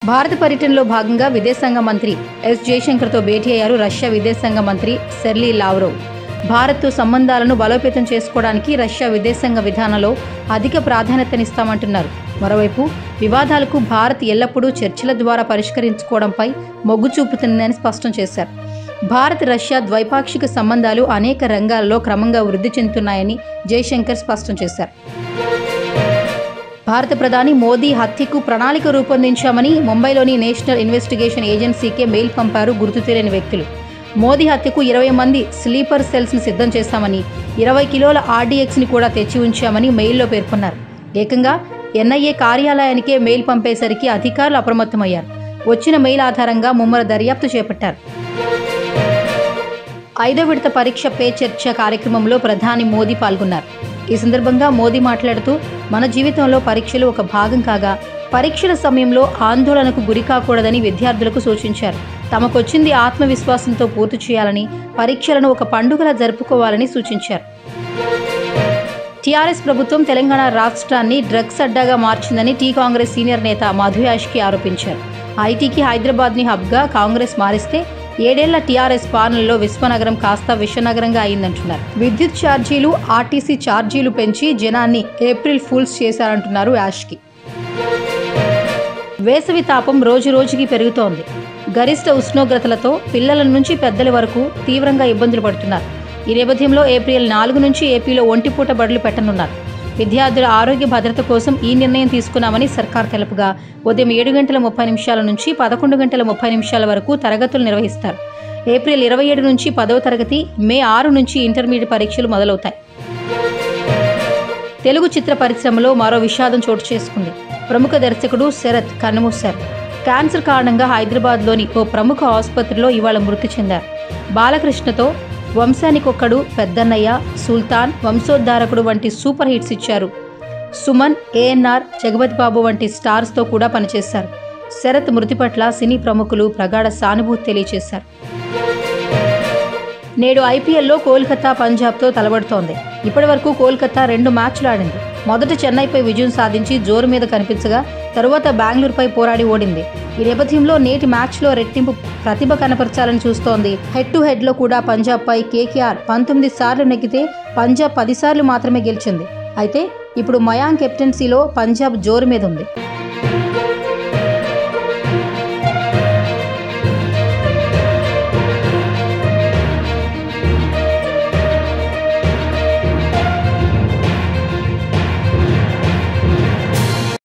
భారత పర్యటనలో భాగంగా విదేశాంగ మంత్రి ఎస్ జయశంకర్తో భేటీ అయ్యారు రష్యా విదేశాంగ మంత్రి సెర్లీ లావ్రోవ్ భారత్తో సంబంధాలను బలోపేతం చేసుకోవడానికి రష్యా విదేశాంగ విధానంలో అధిక ప్రాధాన్యతనిస్తామంటున్నారు మరోవైపు వివాదాలకు భారత్ ఎల్లప్పుడూ చర్చల ద్వారా పరిష్కరించుకోవడంపై మొగ్గు చూపుతుందని స్పష్టం చేశారు భారత్ రష్యా ద్వైపాక్షిక సంబంధాలు అనేక రంగాలలో క్రమంగా వృద్ధి చెందుతున్నాయని జయశంకర్ స్పష్టం చేశారు భారత ప్రధాని మోదీ హత్యకు ప్రణాళిక రూపొందించామని ముంబైలోని నేషనల్ ఇన్వెస్టిగేషన్ ఏజెన్సీకే మెయిల్ పంపారు గుర్తు తెలియని వ్యక్తులు మోదీ హత్యకు ఇరవై మంది స్లీపర్ సెల్స్ని సిద్ధం చేశామని ఇరవై కిలోల ఆర్డీఎక్స్ని కూడా తెచ్చి ఉంచామని మెయిల్లో పేర్కొన్నారు ఏకంగా ఎన్ఐఏ కార్యాలయానికే మెయిల్ పంపేసరికి అధికారులు అప్రమత్తమయ్యారు వచ్చిన మెయిల్ ఆధారంగా ముమ్మర దర్యాప్తు చేపట్టారు ఐదో విడత పరీక్ష పే చర్చ కార్యక్రమంలో ప్రధాని మోదీ పాల్గొన్నారు ఈ సందర్భంగా మోదీ మాట్లాడుతూ మన జీవితంలో పరీక్షలు ఒక భాగం కాగా పరీక్షల సమయంలో ఆందోళనకు గురి కాకూడదని విద్యార్థులకు సూచించారు తమకొచ్చింది ఆత్మవిశ్వాసంతో పూర్తి చేయాలని పరీక్షలను ఒక పండుగలా జరుపుకోవాలని సూచించారు టీఆర్ఎస్ ప్రభుత్వం తెలంగాణ రాష్ట్రాన్ని డ్రగ్స్ అడ్డాగా మార్చిందని టీ కాంగ్రెస్ సీనియర్ నేత మధు యాష్కి ఆరోపించారు ఐటీకి హైదరాబాద్ని హబ్గా కాంగ్రెస్ మారిస్తే ఏడేళ్ల టీఆర్ఎస్ పాలనలో విశ్వనగరం కాస్త విశ్వనగరంగా అయిందంటున్నారు విద్యుత్ ఛార్జీలు ఆర్టీసీ ఛార్జీలు పెంచి జనాన్ని ఏప్రిల్ ఫూల్స్ చేశారంటున్నారు యాష్కి వేసవి తాపం రోజు రోజుకి పెరుగుతోంది గరిష్ట ఉష్ణోగ్రతలతో పిల్లల నుంచి పెద్దల వరకు తీవ్రంగా ఇబ్బందులు పడుతున్నారు ఈ నేపథ్యంలో ఏప్రిల్ నాలుగు నుంచి ఏపీలో ఒంటిపూట బడులు పెట్టనున్నారు విద్యార్థుల ఆరోగ్య భద్రత కోసం ఈ నిర్ణయం తీసుకున్నామని సర్కార్ తెలుపుగా ఉదయం ఏడు గంటల ముప్పై నిమిషాల నుంచి పదకొండు గంటల ముప్పై నిమిషాల వరకు తరగతులు నిర్వహిస్తారు ఏప్రిల్ ఇరవై ఏడు నుంచి పదవ తరగతి మే ఆరు నుంచి ఇంటర్మీడియట్ పరీక్షలు మొదలవుతాయి తెలుగు చిత్ర పరిశ్రమలో మరో విషాదం చోటు చేసుకుంది ప్రముఖ దర్శకుడు శరత్ కన్నుమూశారు క్యాన్సర్ కారణంగా హైదరాబాద్లోని ఓ ప్రముఖ ఆసుపత్రిలో ఇవాళ మృతి చెందారు బాలకృష్ణతో వంశానికొక్కడు పెద్దన్నయ్య సుల్తాన్ వంశోద్ధారకుడు వంటి సూపర్ హిట్స్ ఇచ్చారు సుమన్ ఏఎన్ఆర్ జగపతి బాబు వంటి స్టార్స్తో కూడా పనిచేశారు శరత్ మృతి పట్ల సినీ ప్రముఖులు ప్రగాఢ సానుభూతి తెలియజేశారు నేడు ఐపీఎల్లో కోల్కతా పంజాబ్తో తలబడుతోంది ఇప్పటివరకు కోల్కతా రెండు మ్యాచ్లు ఆడింది మొదట చెన్నైపై విజయం సాధించి జోరు మీద కనిపించగా తరువాత బెంగళూరుపై పోరాడి ఓడింది ఈ నేపథ్యంలో నేటి మ్యాచ్లో రెట్టింపు ప్రతిభ కనపరచాలని చూస్తోంది హెడ్ టు హెడ్లో కూడా పంజాబ్పై కేకేఆర్ పంతొమ్మిది సార్లు నెగ్గితే పంజాబ్ పది సార్లు మాత్రమే గెలిచింది అయితే ఇప్పుడు మయాంక్ కెప్టెన్సీలో పంజాబ్ జోరు మీద ఉంది